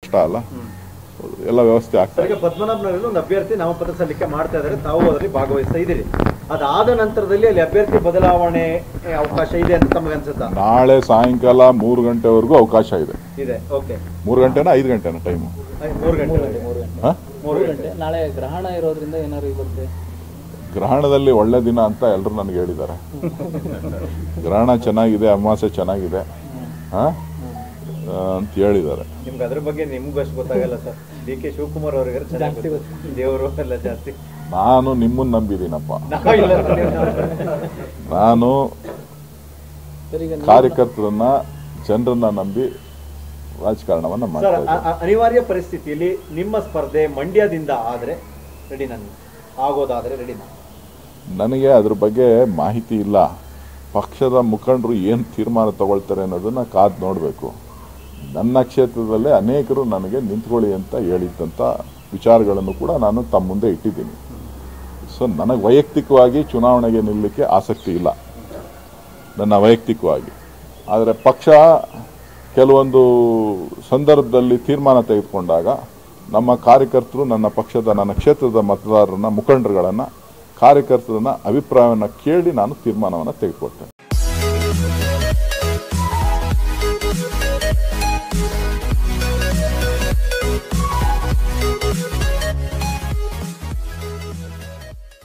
ಕಷ್ಟ ಅಲ್ಲ ಎಲ್ಲ ವ್ಯವಸ್ಥೆ ಆಗ್ತಾ ಈಗ ಪದ್ಮನಾಭನಗರಲ್ಲಿ ಒಂದು ಅಭ್ಯರ್ಥಿ ನಾಮಪತ್ರ ಸಲ್ಲಿಕೆ ಮಾಡ್ತಾ ಇದ್ದಾರೆ ತಾವು ಅದರಲ್ಲಿ ಭಾಗವಹಿಸ್ತಾ ಇದ್ದೀರಿ ಅದಾದ ನಂತರದಲ್ಲಿ ಅಲ್ಲಿ ಅಭ್ಯರ್ಥಿ ಬದಲಾವಣೆ ಅವಕಾಶ ಇದೆ ಅಂತ ತಮಗೆ ಅನ್ಸುತ್ತಾ ನಾಳೆ ಸಾಯಂಕಾಲ ಮೂರು ಗಂಟೆವರೆಗೂ ಅವಕಾಶ ಇದೆ ಇದೆ ಓಕೆ ಮೂರು ಗಂಟೆನಾ ಐದು ಗಂಟೆನಾ ಟೈಮು ಮೂರು ಗಂಟೆ ಹಾಂ ಮೂರು ಗಂಟೆ ನಾಳೆ ಗ್ರಹಣ ಇರೋದ್ರಿಂದ ಏನಾದ್ರು ಇರುತ್ತೆ ಗ್ರಹಣದಲ್ಲಿ ಒಳ್ಳೆ ದಿನ ಅಂತ ಎಲ್ಲರೂ ನನಗೆ ಹೇಳಿದ್ದಾರೆ ಗ್ರಹಣ ಚೆನ್ನಾಗಿದೆ ಅಮಾವಾಸ್ಯೆ ಚೆನ್ನಾಗಿದೆ ಹಾಂ ಅಂತ ಹೇಳಿದ್ದಾರೆ ನಿಮ್ಗೆ ಅದ್ರ ಬಗ್ಗೆ ನಿಮ್ಗೂ ಅಷ್ಟು ಗೊತ್ತಾಗಲ್ಲ ಸರ್ ಡಿ ಕೆ ಶಿವಕುಮಾರ್ ಅವರಿಗೆ ಚೆನ್ನಾಗಿ ದೇವರು ಎಲ್ಲ ಜಾಸ್ತಿ ನಾನು ನಿಮ್ಮನ್ನು ನಂಬಿದ್ದೀನಪ್ಪ ನಾವು ಇಲ್ಲ ಸರ್, ನೀವು- ನಾನು ಸರ್ ಈಗ ಕಾರ್ಯಕರ್ತರನ್ನ ಜನರನ್ನ ನಂಬಿ ರಾಜಕಾರಣವನ್ನ ಸರ್ ಮಾಡ್ತಾ ಅ- ಇದ್ದೀನಿ ಅ- ಅನಿವಾರ್ಯ ಪರಿಸ್ಥಿತಿಯಲ್ಲಿ ನಿಮ್ಮ ಸ್ಪರ್ಧೆ ಮಂಡ್ಯದಿಂದ ಆದ್ರೆ ರೆಡಿ ನಾನು ಆಗೋದಾದ್ರೆ ರೆಡಿ ನಾನು ನನಗೆ ಅದ್ರ ಬಗ್ಗೆ ಮಾಹಿತಿ ಇಲ್ಲ ಪಕ್ಷದ ಮುಖಂಡರು ಏನು ತೀರ್ಮಾನ ತಗೊಳ್ತಾರೆ ಅನ್ನೋದನ್ನ ಕಾದು ನೋಡಬೇಕು ನನ್ನ ಕ್ಷೇತ್ರದಲ್ಲೇ ಅನೇಕರು ನನಗೆ ನಿಂತ್ಕೊಳ್ಳಿ ಅಂತ ಹೇಳಿದ್ದಂಥ ವಿಚಾರಗಳನ್ನು ಕೂಡ ನಾನು ತಮ್ಮ ಮುಂದೆ ಇಟ್ಟಿದ್ದೀನಿ ಸೊ ನನಗೆ ವೈಯಕ್ತಿಕವಾಗಿ ಚುನಾವಣೆಗೆ ನಿಲ್ಲಕ್ಕೆ ಆಸಕ್ತಿ ಇಲ್ಲ ನನ್ನ ವೈಯಕ್ತಿಕವಾಗಿ ಆದರೆ ಪಕ್ಷ ಕೆಲವೊಂದು ಸಂದರ್ಭದಲ್ಲಿ ತೀರ್ಮಾನ ತೆಗೆದುಕೊಂಡಾಗ ನಮ್ಮ ಕಾರ್ಯಕರ್ತರು ನನ್ನ ಪಕ್ಷದ ನನ್ನ ಕ್ಷೇತ್ರದ ಮತದಾರರನ್ನ ಮುಖಂಡರುಗಳನ್ನು ಕಾರ್ಯಕರ್ತರನ್ನ ಅಭಿಪ್ರಾಯವನ್ನು ಕೇಳಿ ನಾನು ತೀರ್ಮಾನವನ್ನು ತೆಗೆದುಕೊಟ್ಟೆ